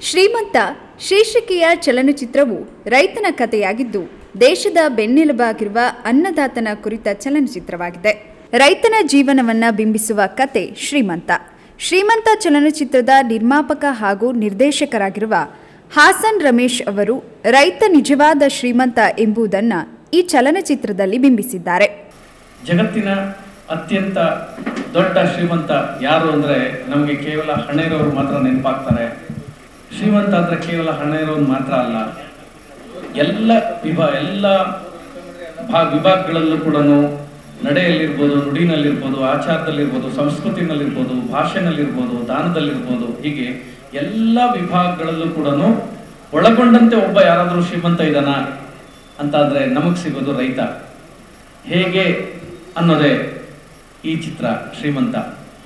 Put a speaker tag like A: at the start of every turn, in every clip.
A: ಶ್ರೀಮಂತ ಶೀರ್ಷಿಕೆಯ ಚಲನಚಿತ್ರವು ರೈತನ ಕಥೆಯಾಗಿದ್ದು ದೇಶದ ಬೆನ್ನೆಲುಬಾಗಿರುವ ಅನ್ನದಾತನ ಕುರಿತ ಚಲನಚಿತ್ರವಾಗಿದೆ ರೈತನ ಜೀವನವನ್ನ ಬಿಂಬಿಸುವ ಕತೆ ಶ್ರೀಮಂತ ಶ್ರೀಮಂತ ಚಲನಚಿತ್ರದ ನಿರ್ಮಾಪಕ ಹಾಗೂ ನಿರ್ದೇಶಕರಾಗಿರುವ ಹಾಸನ್ ರಮೇಶ್ ಅವರು ರೈತ ನಿಜವಾದ ಶ್ರೀಮಂತ ಎಂಬುದನ್ನು ಈ ಚಲನಚಿತ್ರದಲ್ಲಿ ಬಿಂಬಿಸಿದ್ದಾರೆ
B: ಜಗತ್ತಿನ ಅತ್ಯಂತ ದೊಡ್ಡ ಶ್ರೀಮಂತ ಯಾರು ಅಂದರೆ ನಮಗೆ ಕೇವಲ ಹಣ ಇರೋರು ಮಾತ್ರ ನೆನಪಾಗ್ತಾರೆ ಶ್ರೀಮಂತ ಅಂದರೆ ಕೇವಲ ಹಣ ಇರೋರು ಮಾತ್ರ ಅಲ್ಲ ಎಲ್ಲ ವಿಭಾ ಎಲ್ಲ ಭಾ ವಿಭಾಗಗಳಲ್ಲೂ ಕೂಡ ನಡೆಯಲ್ಲಿರ್ಬೋದು ನುಡಿನಲ್ಲಿರ್ಬೋದು ಆಚಾರದಲ್ಲಿರ್ಬೋದು ಸಂಸ್ಕೃತಿನಲ್ಲಿರ್ಬೋದು ಭಾಷೆನಲ್ಲಿರ್ಬೋದು ದಾನದಲ್ಲಿರ್ಬೋದು ಹೀಗೆ ಎಲ್ಲ ವಿಭಾಗಗಳಲ್ಲೂ ಕೂಡ ಒಳಗೊಂಡಂತೆ ಒಬ್ಬ ಯಾರಾದರೂ ಶ್ರೀಮಂತ ಇದ್ದಾನ ಅಂತಾದರೆ ನಮಗೆ ಸಿಗೋದು ರೈತ ಹೇಗೆ ಅನ್ನೋದೇ ಈ ಚಿತ್ರ ಶ್ರೀಮಂತ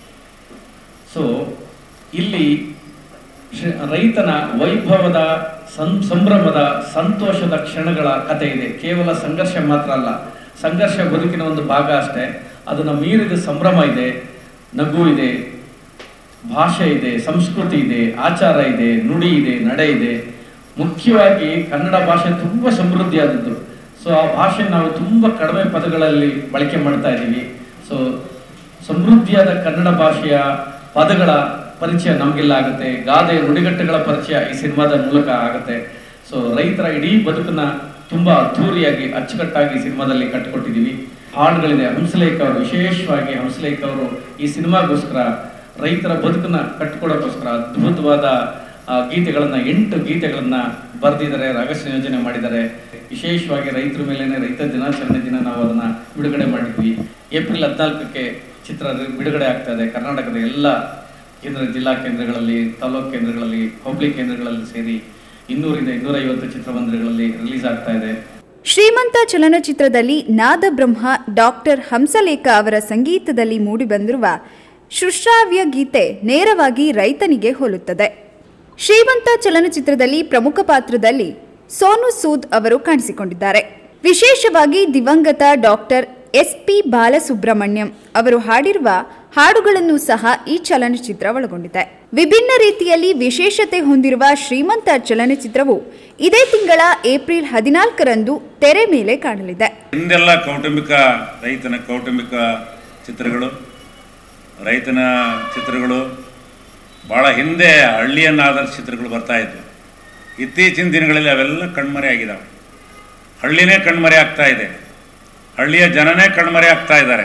B: ಸೊ ಇಲ್ಲಿ ಶ್ರೀ- ರೈತನ ವೈಭವದ ಸಂ ಸಂಭ್ರಮದ ಸಂತೋಷದ ಕ್ಷಣಗಳ ಕಥೆ ಇದೆ ಕೇವಲ ಸಂಘರ್ಷ ಮಾತ್ರ ಅಲ್ಲ ಸಂಘರ್ಷ ಬದುಕಿನ ಒಂದು ಭಾಗ ಅಷ್ಟೇ ಅದನ್ನು ಮೀರಿದ ಸಂಭ್ರಮ ಇದೆ ನಗು ಇದೆ ಭಾಷೆ ಇದೆ ಸಂಸ್ಕೃತಿ ಇದೆ ಆಚಾರ ಇದೆ ನುಡಿ ಇದೆ ನಡೆ ಇದೆ ಮುಖ್ಯವಾಗಿ ಕನ್ನಡ ಭಾಷೆ ತುಂಬ ಸಮೃದ್ಧಿಯಾದದ್ದು ಸೊ ಆ ಭಾಷೆ ನಾವು ತುಂಬ ಕಡಿಮೆ ಪದಗಳಲ್ಲಿ ಬಳಕೆ ಮಾಡ್ತಾ ಇದ್ದೀವಿ ಸೊ ಸಮೃದ್ಧಿಯಾದ ಕನ್ನಡ ಭಾಷೆಯ ಪದಗಳ ಪರಿಚಯ ನಮಗೆಲ್ಲ ಆಗುತ್ತೆ ಗಾದೆ ನುಡಿಗಟ್ಟುಗಳ ಪರಿಚಯ ಈ ಸಿನಿಮಾದ ಮೂಲಕ ಆಗುತ್ತೆ ಸೊ ರೈತರ ಇಡೀ ಬದುಕನ್ನ ತುಂಬಾ ಅದ್ಧೂರಿಯಾಗಿ ಅಚ್ಚುಕಟ್ಟಾಗಿ ಈ ಸಿನಿಮಾದಲ್ಲಿ ಕಟ್ಟಿಕೊಟ್ಟಿದ್ದೀವಿ ಹಾಡುಗಳಿದೆ ಹಂಸಲೇಖ ಅವರು ವಿಶೇಷವಾಗಿ ಹಂಸಲೇಖ ಅವರು ಈ ಸಿನಿಮಾಗೋಸ್ಕರ ರೈತರ ಬದುಕನ್ನ ಕಟ್ಟಿಕೊಡೋಕ್ಕೋಸ್ಕರ ಅದ್ಭುತವಾದ ಆ, ಗೀತೆಗಳನ್ನ ಎಂಟು ಗೀತೆಗಳನ್ನ ಬರೆದಿದ್ದಾರೆ ರಾಗ ಸಂಯೋಜನೆ ಮಾಡಿದ್ದಾರೆ ವಿಶೇಷವಾಗಿ ರೈತರ ಮೇಲೇನೆ ರೈತ ದಿನಾಚರಣೆ ದಿನ ನಾವು ಅದನ್ನ ಬಿಡುಗಡೆ ಮಾಡಿದ್ವಿ ಏಪ್ರಿಲ್ ಹದಿನಾಲ್ಕಕ್ಕೆ ಚಿತ್ರ ಬಿಡುಗಡೆ ಆಗ್ತಾ ಇದೆ ಕರ್ನಾಟಕದ ಎಲ್ಲ ಕೇಂದ್ರ ಜಿಲ್ಲಾ ಕೇಂದ್ರಗಳಲ್ಲಿ ತಾಲೂಕು ಕೇಂದ್ರಗಳಲ್ಲಿ ಹೋಬಳಿ ಕೇಂದ್ರಗಳಲ್ಲಿ ಸೇರಿ ಇನ್ನೂರಿಂದ ಇನ್ನೂರೈವತ್ತು ಚಿತ್ರಮಂದಿರಗಳಲ್ಲಿ ರಿಲೀಸ್ ಆಗ್ತಾ ಇದೆ
A: ಶ್ರೀಮಂತ ಚಲನಚಿತ್ರದಲ್ಲಿ ನಾದಬ್ರಹ್ಮ ಡಾಕ್ಟರ್ ಹಂಸಲೇಖ ಅವರ ಸಂಗೀತದಲ್ಲಿ ಮೂಡಿಬಂದಿರುವ ಶುಶ್ರಾವ್ಯ ಗೀತೆ ನೇರವಾಗಿ ರೈತನಿಗೆ ಹೋಲುತ್ತದೆ ಶ್ರೀಮಂತ ಚಲನಚಿತ್ರದಲ್ಲಿ ಪ್ರಮುಖ ಪಾತ್ರದಲ್ಲಿ ಸೋನು ಸೂದ್ ಅವರು ಕಾಣಿಸಿಕೊಂಡಿದ್ದಾರೆ ವಿಶೇಷವಾಗಿ ದಿವಂಗತ ಡಾಕ್ಟರ್ ಎಸ್ ಪಿ ಬಾಲಸುಬ್ರಹ್ಮಣ್ಯಂ ಅವರು ಹಾಡಿರುವ ಹಾಡುಗಳನ್ನು ಸಹ ಈ ಚಲನಚಿತ್ರ ಒಳಗೊಂಡಿದೆ ವಿಭಿನ್ನ ರೀತಿಯಲ್ಲಿ ವಿಶೇಷತೆ ಹೊಂದಿರುವ ಶ್ರೀಮಂತ ಚಲನಚಿತ್ರವು ಇದೇ ತಿಂಗಳ ಏಪ್ರಿಲ್ ಹದಿನಾಲ್ಕರಂದು ತೆರೆ ಮೇಲೆ ಕಾಣಲಿದೆ
C: ಹಿಂದೆಲ್ಲ ಕೌಟುಂಬಿಕ ರೈತನ ಕೌಟುಂಬಿಕ ಚಿತ್ರಗಳು ರೈತನ ಚಿತ್ರಗಳು ಭಾಳ ಹಿಂದೆ ಹಳ್ಳಿಯನ್ನು ಆಧರಿಸಿದ ಚಿತ್ರಗಳು ಬರ್ತಾ ಇದ್ವು ಇತ್ತೀಚಿನ ದಿನಗಳಲ್ಲಿ ಅವೆಲ್ಲ ಕಣ್ಮರೆ ಆಗಿದ್ದಾವೆ ಹಳ್ಳಿನೇ ಕಣ್ಮರೆ ಆಗ್ತಾ ಇದೆ ಹಳ್ಳಿಯ ಜನನೇ ಕಣ್ಮರೆ ಆಗ್ತಾ ಇದ್ದಾರೆ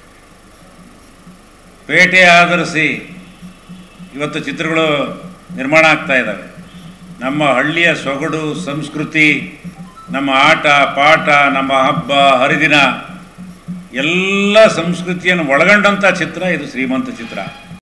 C: ಪೇಟೆ ಆಧರಿಸಿ ಇವತ್ತು ಚಿತ್ರಗಳು ನಿರ್ಮಾಣ ಆಗ್ತಾ ಇದ್ದಾವೆ ನಮ್ಮ ಹಳ್ಳಿಯ ಸೊಗಡು ಸಂಸ್ಕೃತಿ ನಮ್ಮ ಆಟ ಪಾಠ ನಮ್ಮ ಹಬ್ಬ ಹರಿದಿನ ಎಲ್ಲ ಸಂಸ್ಕೃತಿಯನ್ನು ಒಳಗೊಂಡಂಥ ಚಿತ್ರ ಇದು ಶ್ರೀಮಂತ ಚಿತ್ರ